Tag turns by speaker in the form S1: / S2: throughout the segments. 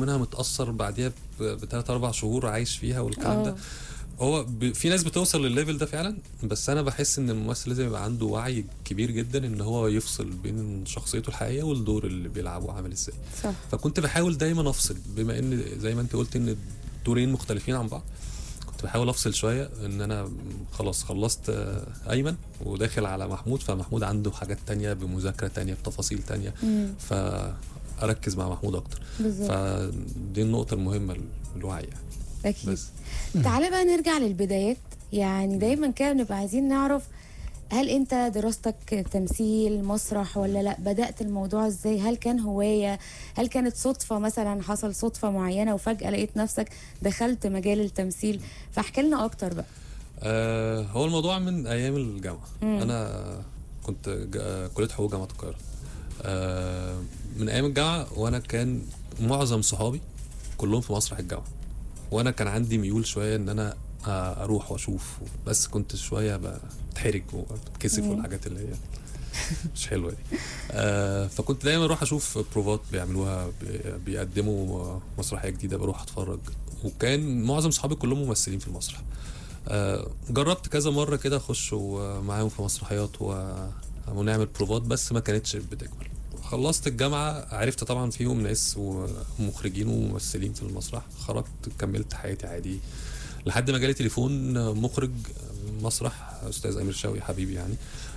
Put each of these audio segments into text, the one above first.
S1: منها متاثر بعديها بثلاث اربع شهور عايش فيها والكلام
S2: آه.
S1: ده هو ب... في ناس بتوصل للليفل ده فعلا بس انا بحس ان الممثل لازم يبقى عنده وعي كبير جدا ان هو يفصل بين شخصيته الحقيقيه والدور اللي بيلعبه عامل ازاي
S2: صح
S1: فكنت بحاول دايما افصل بما ان زي ما انت قلت ان الدورين مختلفين عن بعض كنت بحاول افصل شويه ان انا خلاص خلصت آه، ايمن وداخل على محمود فمحمود عنده حاجات تانية بمذاكره تانية بتفاصيل تانية
S2: مم.
S1: فاركز مع محمود اكتر
S2: بالظبط
S1: فدي النقطه المهمه الوعي يعني
S2: اكيد
S1: بس
S2: تعالى بقى نرجع للبدايات يعني دايما كده بنبقى عايزين نعرف هل انت دراستك تمثيل مسرح ولا لا بدأت الموضوع ازاي هل كان هواية هل كانت صدفة مثلا حصل صدفة معينة وفجأة لقيت نفسك دخلت مجال التمثيل فاحكي لنا اكتر بقى
S1: آه هو الموضوع من ايام الجامعه
S2: مم.
S1: انا كنت جا- كليه حقوق جامعه القاهره آه من ايام الجامعه وانا كان معظم صحابي كلهم في مسرح الجامعه وانا كان عندي ميول شويه ان انا آه، اروح واشوف بس كنت شويه بتحرج وبتكسف
S2: مم.
S1: والحاجات اللي هي مش حلوه دي آه فكنت دايما اروح اشوف بروفات بيعملوها بي- بيقدموا مسرحيه جديده بروح اتفرج وكان معظم صحابي كلهم ممثلين في المسرح آه، جربت كذا مره كده اخش و- معاهم في مسرحيات و- ونعمل بروفات بس ما كانتش بتكمل خلصت الجامعه عرفت طبعا فيهم ناس ومخرجين وممثلين في المسرح خرجت كملت حياتي عادي لحد ما جالي تليفون مخرج مسرح استاذ امير شوقي حبيبي يعني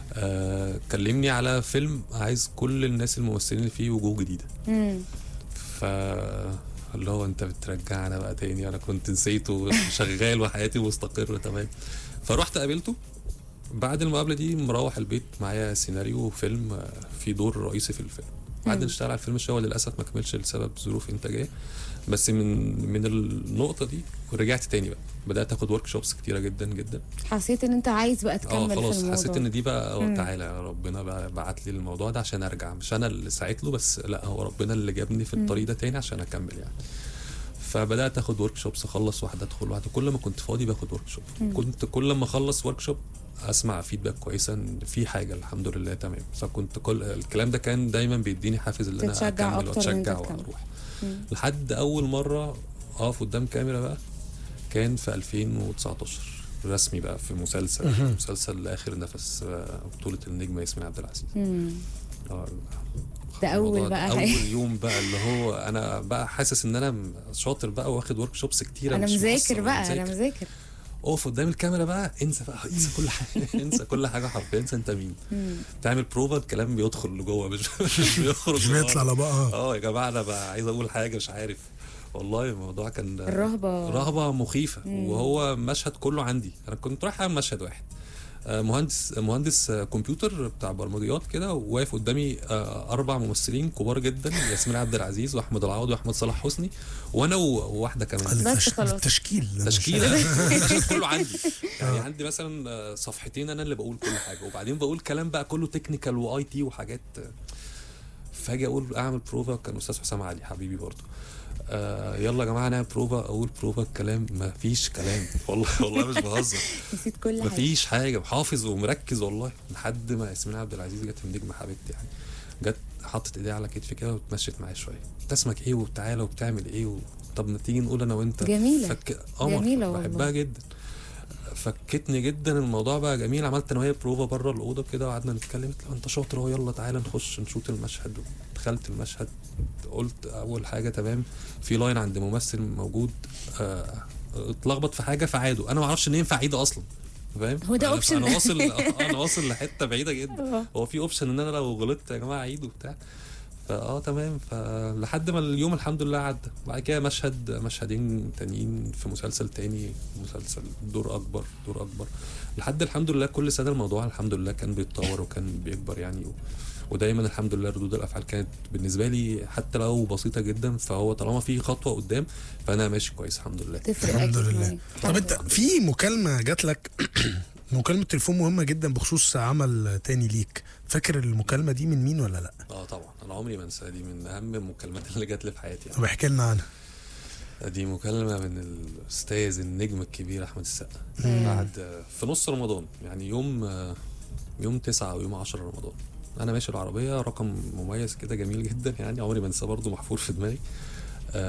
S1: آه كلمني على فيلم عايز كل الناس الممثلين اللي فيه وجوه جديده
S2: مم.
S1: ف اللي هو انت بترجعنا بقى تاني انا كنت نسيت وشغال وحياتي مستقرة تمام فرحت قابلته بعد المقابله دي مروح البيت معايا سيناريو وفيلم آه، في دور رئيسي في الفيلم بعد
S2: مم.
S1: نشتغل على الفيلم شويه للاسف ما كملش لسبب ظروف انتاجيه بس من من النقطه دي رجعت تاني بقى بدات اخد ورك شوبس كتيره جدا جدا
S2: حسيت ان انت عايز بقى
S1: اه
S2: تكمل في
S1: خلاص
S2: الموضوع
S1: حسيت ان دي بقى
S2: مم.
S1: اه تعالى يا ربنا بقى بعت لي الموضوع ده عشان ارجع مش انا اللي سعيت له بس لا هو ربنا اللي جابني في الطريق ده تاني عشان اكمل يعني فبدات اخد ورك شوبس اخلص واحده ادخل واحده كل ما كنت فاضي باخد ورك شوب كنت كل ما اخلص ورك شوب اسمع فيدباك كويسه ان في حاجه الحمد لله تمام فكنت كل الكلام ده كان دايما بيديني حافز ان انا
S2: تتشجع
S1: اكمل
S2: أكتر إن أنت
S1: واتشجع
S2: تكمل.
S1: واروح
S2: مم.
S1: لحد اول مره اقف قدام كاميرا بقى كان في 2019 رسمي بقى في مسلسل مسلسل اخر نفس آه، بطوله النجمه ياسمين عبد العزيز
S2: مم.
S1: آه،
S2: ده أول
S1: الموضوع
S2: بقى
S1: اول
S2: حاجة.
S1: يوم بقى اللي هو انا بقى حاسس ان انا شاطر بقى واخد ورك شوبس كتيره
S2: انا
S1: مش
S2: مذاكر
S1: مقصر،
S2: بقى انا
S1: مذاكر.
S2: مذاكر
S1: اقف قدام الكاميرا بقى انسى بقى انسى كل حاجه انسى كل حاجه حرفيا انسى انت مين
S2: مم.
S1: تعمل بروفا الكلام بيدخل لجوه مش مش بيخرج
S3: مش
S1: لبره.
S3: بيطلع لبقى
S1: اه يا جماعه انا بقى عايز اقول حاجه مش عارف والله الموضوع كان
S2: الرهبة
S1: رهبه مخيفه
S2: مم.
S1: وهو مشهد كله عندي انا كنت رايح اعمل مشهد واحد آه، مهندس مهندس آه، كمبيوتر بتاع برمجيات كده وواقف قدامي آه، اربع ممثلين كبار جدا ياسمين عبد العزيز واحمد العوضي واحمد صلاح حسني وانا و- وواحده كمان
S2: بس
S3: التش-
S2: خلاص.
S3: التشكيل
S1: تشكيل المشهد كله عندي يعني عندي مثلا آه، صفحتين انا اللي بقول كل حاجه وبعدين بقول كلام بقى كله تكنيكال واي تي وحاجات آه، فاجي اقول اعمل بروفا كان استاذ حسام علي حبيبي برضه آه يلا يا جماعه نعمل بروفا اقول بروفا الكلام ما فيش كلام والله والله مش بهزر
S2: نسيت كل حاجة
S1: مفيش حاجه حافظ ومركز والله لحد ما ياسمين عبد العزيز جت من نجم حبيبتي يعني جت حطت ايديها على كتفي كده واتمشت معايا شويه انت اسمك ايه وتعالى وبتعمل ايه و... طب ما تيجي نقول انا وانت
S2: جميلة.
S1: فك... قمر
S2: جميلة والله.
S1: بحبها جدا فكتني جدا الموضوع بقى جميل عملت انا وهي بروفا بره الاوضه كده وقعدنا نتكلم قلت لها انت شاطر اهو يلا تعالى نخش نشوط المشهد دخلت المشهد قلت اول حاجه تمام في لاين عند ممثل موجود آه، اتلخبط في حاجه فعاده انا ما اعرفش ان ينفع اعيده اصلا فاهم
S2: هو ده
S1: أنا-
S2: option.
S1: انا واصل انا واصل لحته بعيده جدا
S2: آه.
S1: هو في اوبشن ان انا لو غلطت يا جماعه اعيد وبتاع فاه تمام فلحد ما اليوم الحمد لله عدى بعد كده مشهد مشهدين تانيين في مسلسل تاني مسلسل دور اكبر دور اكبر لحد الحمد لله كل سنه الموضوع الحمد لله كان بيتطور وكان بيكبر يعني و... ودايما الحمد لله ردود الافعال كانت بالنسبه لي حتى لو بسيطه جدا فهو طالما في خطوه قدام فانا ماشي كويس الحمد لله
S2: تفرق
S3: الحمد
S2: أكيد
S3: لله
S2: معايا.
S3: طب انت في مكالمه جات لك مكالمه تليفون مهمه جدا بخصوص عمل تاني ليك فاكر المكالمه دي من مين ولا لا
S1: اه طبعا انا عمري ما انساها دي من اهم المكالمات اللي جات لي في حياتي يعني.
S3: طب احكي لنا عنها
S1: دي مكالمة من الأستاذ النجم الكبير أحمد السقا بعد في نص رمضان يعني يوم يوم تسعة أو يوم عشرة رمضان أنا ماشي العربية رقم مميز كده جميل جدا يعني عمري ما أنساه برضه محفور في دماغي